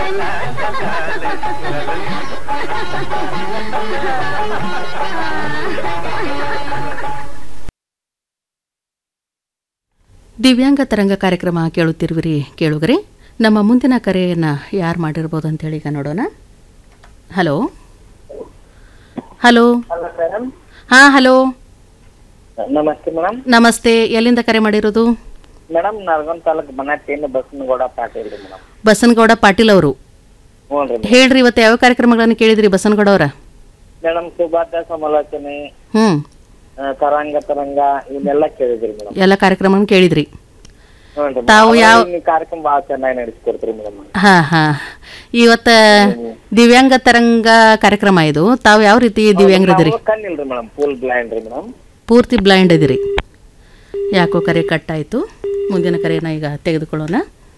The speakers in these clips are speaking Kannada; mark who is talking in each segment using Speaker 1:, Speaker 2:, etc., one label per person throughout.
Speaker 1: ದಿವ್ಯಾಂಗ ತರಂಗ ಕಾರ್ಯಕ್ರಮ ಕೇಳುತ್ತಿರುವಿರಿ ಕೇಳುಗರೆ ನಮ್ಮ ಮುಂದಿನ ಕರೆಯನ್ನು ಯಾರು ಮಾಡಿರ್ಬೋದು ಅಂತೇಳಿ ಈಗ ನೋಡೋಣ ಹಲೋ ಹಲೋ
Speaker 2: ಹಲೋ ಮೇಡಮ್
Speaker 1: ಹಾಂ ಹಲೋ
Speaker 2: ನಮಸ್ತೆ ಮೇಡಮ್
Speaker 1: ನಮಸ್ತೆ ಎಲ್ಲಿಂದ ಕರೆ ಮಾಡಿರೋದು
Speaker 2: ಮೇಡಮ್ ನರಗೊಂದ್ ತಾಲೂಕ್ ಬನಾಟಿಯಿಂದ ಬಸನಗೌಡ ಪಾಟೀಲ್ ರೀ ಮೇಡಮ್
Speaker 1: ಬಸನಗೌಡ ಪಾಟೀಲ್ ಅವರು
Speaker 2: ಹ್ಞೂ ರೀ
Speaker 1: ಹೇಳ್ರಿ ಇವತ್ತು ಯಾವ ಕಾರ್ಯಕ್ರಮಗಳನ್ನು ಕೇಳಿದ್ರಿ ಬಸನಗೌಡ ಅವರ
Speaker 2: ಮೇಡಮ್ ಸುಭಾತ ಸಮಾಲೋಚನೆ
Speaker 1: ಹ್ಞೂ
Speaker 2: ಆ, ತರಂಗ ತರಂಗ ಇವನ್ನೆಲ್ಲ ಕೇಳಿದ್ರಿ ಮೇಡಮ್
Speaker 1: ಎಲ್ಲ ಕಾರ್ಯಕ್ರಮವನ್ನು ಕೇಳಿದ್ರಿ
Speaker 2: ಹ್ಞೂ ರೀ
Speaker 1: ತಾವು ಯಾವ-
Speaker 2: ಈ ಕಾರ್ಯಕ್ರಮ ಭಾಳ ಚೆನ್ನಾಗಿ ನಡೆಸ್ಕೊಡ್ತೀರಿ ಮೇಡಮ್
Speaker 1: ಹಾಂ ಹಾಂ ಇವತ್ತು ದಿವ್ಯಾಂಗ ತರಂಗ ಕಾರ್ಯಕ್ರಮ ಇದು ತಾವು ಯಾವ ರೀತಿ ದಿವ್ಯಾಂಗರದಿರಿ
Speaker 2: ಕಣ್ಣಿಲ್ರಿ ಮೇಡಮ್ ಫುಲ್ ಬ್ಲೈಂಡ್ ರೀ ಮೇಡಮ್
Speaker 1: ಪೂರ್ತಿ ಬ್ಲೈಂಡ್ ಇದ್ದೀರಿ ಯಾಕೋ ಕರೆ ಕಟ್ ಆಯಿತು ಮುಂದಿನ ಕರೆನ ಈಗ ತೆಗೆದುಕೊಳ್ಳೋಣ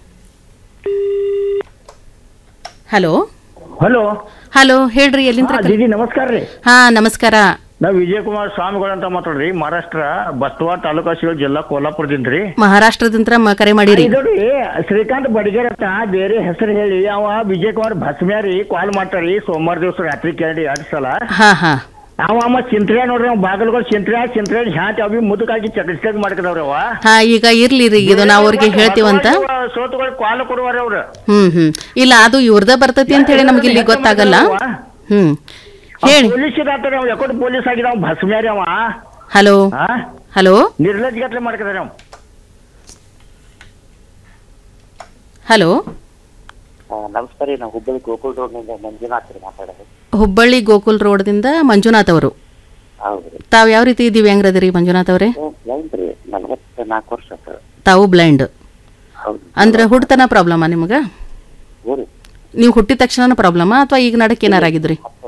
Speaker 1: ಹಲೋ
Speaker 3: ಹಲೋ
Speaker 1: ಹಲೋ ಹೇಳ್ರಿ ಎಲ್ಲಿಂದ
Speaker 3: ಹಾ, ದೀದಿ ನಮಸ್ಕಾರ ರೀ
Speaker 1: ಹಾಂ ನಮಸ್ಕಾರ
Speaker 3: ನಾವು ವಿಜಯಕುಮಾರ್ ಸ್ವಾಮಿಗಳು ಅಂತ ಮಾತಾಡ್ರಿ ಮಹಾರಾಷ್ಟ್ರ ಬಸ್ತವಾಡ ತಾಲೂಕಾ ಶಿವ ಜಿಲ್ಲಾ ಕೋಲ್ಹಾಪುರದಿಂದ ರೀ
Speaker 1: ಮಹಾರಾಷ್ಟ್ರದಿಂದ ಮ- ಕರೆ ಮಾಡಿರಿ
Speaker 3: ಇದೋರಿ ಶ್ರೀಕಾಂತ್ ಬಡಿಗೇರ್ ಅಂತ ಬೇರೆ ಹೆಸರು ಹೇಳಿ ಅವ ವಿಜಯಕುಮಾರ್ ಭಸ್ಮ್ಯಾರಿ ಕಾಲ್ ಮಾಡ್ತಾರಿ ಸೋಮವಾರ ದಿವಸ ರಾತ್ರಿ ಕೇಳಿ ಎರಡು ಸಲ
Speaker 1: ಹಾಂ ಹಾಂ
Speaker 3: ಅವ ಅಮ್ಮ ಚಿಂತ್ರೆ ನೋಡ್ರಿ ಅವ್ ಬಾಗಲ್ಗಳು ಚಿಂತ್ರೆ ಚಿಂತ್ರೆ ಹ್ಯಾಂಟ್ ಅವಿ ಮುದುಕಾಗಿ ಚಕಸ್ಟಾಗಿ ಮಾಡ್ಕದವ್ರಿ ಅವ
Speaker 1: ಹಾಂ ಈಗ ಇರ್ಲಿ ರೀ ಇದು ನಾವು ಅವ್ರಿಗೆ ಹೇಳ್ತೀವಂತ
Speaker 3: ಸೋತುಗಳು ಕಾಲ್ ಕೊಡುವಾರ ಅವ್ರು
Speaker 1: ಹ್ಞೂ ಹ್ಞೂ ಇಲ್ಲ ಅದು ಇವ್ರದ ಬರ್ತೈತಿ ಅಂತ ಹೇಳಿ ನಮ್ಗೆ ಇಲ್ಲಿ ಗೊತ್ತಾಗಲ್ಲ ಹ್ಞೂ ಹೇಳಿ
Speaker 3: ಪೊಲೀಸ್ ಇದಾತಾರೆ ಅವ್ ಯಾಕೋಟ್ ಪೊಲೀಸ್ ಆಗಿದ ಅವ್ ಭಸ್ಮ್ಯಾರಿ ಅವ
Speaker 1: ಹಲೋ
Speaker 3: ಹಾ
Speaker 1: ಹಲೋ
Speaker 3: ನಿರ್ಲಜ್ ಗಟ್ಲೆ ಮಾಡ್ಕದಾರ ಅವ್
Speaker 1: ಹಲೋ
Speaker 2: ನಮಸ್ಕಾರ ರೀ ನಾವು ಹುಬ್ಬಳ್ಳಿ ಗೋಕುಲ್ ರೋಡ್ನಿಂದ ಮಂಜುನಾಥ್ ರೀ ಮಾತಾಡೋದು
Speaker 1: ಹುಬ್ಬಳ್ಳಿ ಗೋಕುಲ್ ರೋಡ್ದಿಂದ ಮಂಜುನಾಥ್ ಅವರು
Speaker 2: ಹೌದು ರೀ
Speaker 1: ತಾವು ಯಾವ ರೀತಿ ದಿವ್ಯಾಂಗರದಿರಿ ಮಂಜುನಾಥ್ ಅವರೇ
Speaker 2: ಬ್ಲೈಂಡ್ ರೀ ನಲವತ್ತ ನಾಲ್ಕು ವರ್ಷ ಆತ
Speaker 1: ತಾವು ಬ್ಲೈಂಡ್
Speaker 2: ಹೌದು
Speaker 1: ಅಂದ್ರೆ ಹುಡ್ತನ ಪ್ರಾಬ್ಲಮಾ ನಿಮ್ಗೆ
Speaker 2: ಹ್ಞೂ ರೀ
Speaker 1: ನೀವು ಹುಟ್ಟಿದ ತಕ್ಷಣ ಪ್ರಾಬ್ಲಮಾ ಅಥವಾ ಈಗ ನಡಕ್ಕೆ ಏನಾರಾಗಿದ್ರಿ